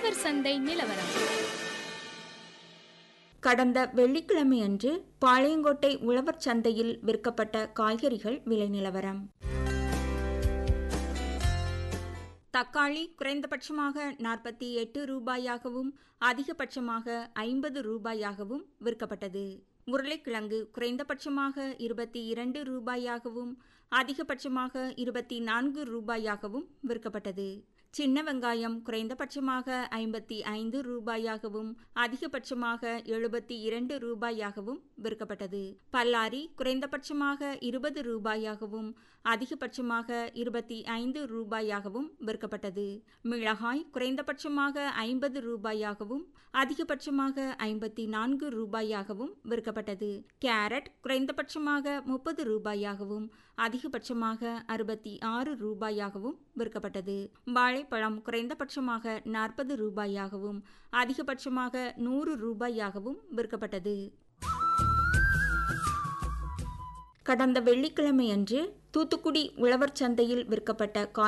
உழவர் சந்தை நிலவரம் கடந்த வெள்ளிக்கிழமையன்று பாளையங்கோட்டை உழவர் சந்தையில் விற்கப்பட்ட காய்கறிகள் விலை நிலவரம் தக்காளி குறைந்தபட்சமாக நாற்பத்தி எட்டு ரூபாயாகவும் அதிகபட்சமாக ஐம்பது ரூபாயாகவும் விற்கப்பட்டது உருளைக்கிழங்கு குறைந்தபட்சமாக இருபத்தி இரண்டு ரூபாயாகவும் அதிகபட்சமாக இருபத்தி நான்கு ரூபாயாகவும் விற்கப்பட்டது சின்ன வெங்காயம் குறைந்தபட்சமாக ஐம்பத்தி ஐந்து ரூபாயாகவும் அதிகபட்சமாக எழுபத்தி இரண்டு ரூபாயாகவும் விற்கப்பட்டது பல்லாரி குறைந்தபட்சமாக இருபது ரூபாயாகவும் அதிகபட்சமாக இருபத்தி ஐந்து ரூபாயாகவும் விற்கப்பட்டது மிளகாய் குறைந்தபட்சமாக ஐம்பது ரூபாயாகவும் அதிகபட்சமாக ஐம்பத்தி நான்கு ரூபாயாகவும் விற்கப்பட்டது கேரட் குறைந்தபட்சமாக முப்பது ரூபாயாகவும் அதிகபட்சமாக அறுபத்தி ஆறு ரூபாயாகவும் விற்கப்பட்டது வாழைப்பழம் குறைந்தபட்சமாக நாற்பது ரூபாயாகவும் அதிகபட்சமாக நூறு ரூபாயாகவும் விற்கப்பட்டது கடந்த வெள்ளிக்கிழமையன்று தூத்துக்குடி உழவர் சந்தையில் விற்கப்பட்ட காய்